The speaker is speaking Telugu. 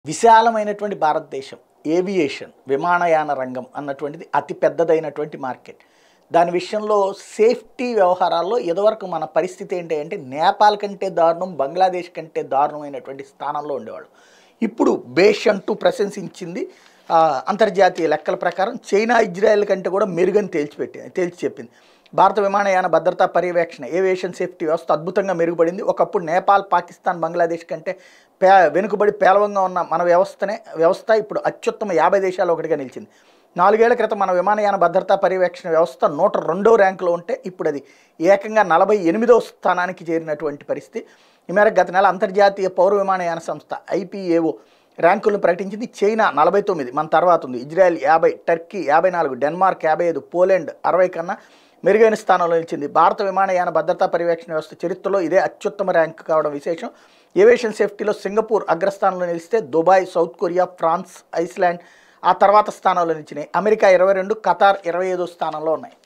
విశాలమైనటువంటి భారతదేశం ఏవియేషన్ విమానయాన రంగం అన్నటువంటిది అతి పెద్దదైనటువంటి మార్కెట్ దాని విషయంలో సేఫ్టీ వ్యవహారాల్లో ఇదివరకు మన పరిస్థితి ఏంటి అంటే నేపాల్ కంటే దారుణం బంగ్లాదేశ్ కంటే దారుణమైనటువంటి స్థానంలో ఉండేవాళ్ళు ఇప్పుడు బేష్ అంటూ ప్రశంసించింది ఆ, అంతర్జాతీయ లెక్కల ప్రకారం చైనా ఇజ్రాయెల్ కంటే కూడా మెరుగని తేల్చిపెట్టింది తేల్చి చెప్పింది భారత విమానయాన భద్రతా పర్యవేక్షణ ఏవియేషన్ సేఫ్టీ వ్యవస్థ అద్భుతంగా మెరుగుపడింది ఒకప్పుడు నేపాల్ పాకిస్తాన్ బంగ్లాదేశ్ కంటే పే వెనుకబడి పేలవంగా ఉన్న మన వ్యవస్థనే వ్యవస్థ ఇప్పుడు అత్యుత్తమ యాభై దేశాలు ఒకటిగా నిలిచింది నాలుగేళ్ల క్రితం మన విమానయాన భద్రతా పర్యవేక్షణ వ్యవస్థ నూట రెండో ర్యాంకులో ఉంటే ఇప్పుడు అది ఏకంగా నలభై ఎనిమిదవ స్థానానికి చేరినటువంటి పరిస్థితి ఈ మేరకు గత నెల అంతర్జాతీయ పౌర విమానయాన సంస్థ ఐపీఏఓ ర్యాంకులను ప్రకటించింది చైనా నలభై తొమ్మిది మన తర్వాత ఉంది ఇజ్రాయెల్ యాభై టర్కీ యాభై నాలుగు డెన్మార్క్ యాభై ఐదు పోలాండ్ అరవై కన్నా మెరుగైన స్థానంలో నిలిచింది భారత విమానయాన భద్రతా పర్యవేక్షణ వ్యవస్థ చరిత్రలో ఇదే అత్యుత్తమ ర్యాంక్ కావడం విశేషం ఏవియేషన్ సేఫ్టీలో సింగపూర్ అగ్రస్థానంలో నిలిస్తే Dubai South Korea France Iceland ఆ తర్వాత స్థానంలో నిలిచినాయి అమెరికా ఇరవై రెండు ఖతార్ ఇరవై ఐదో స్థానంలో ఉన్నాయి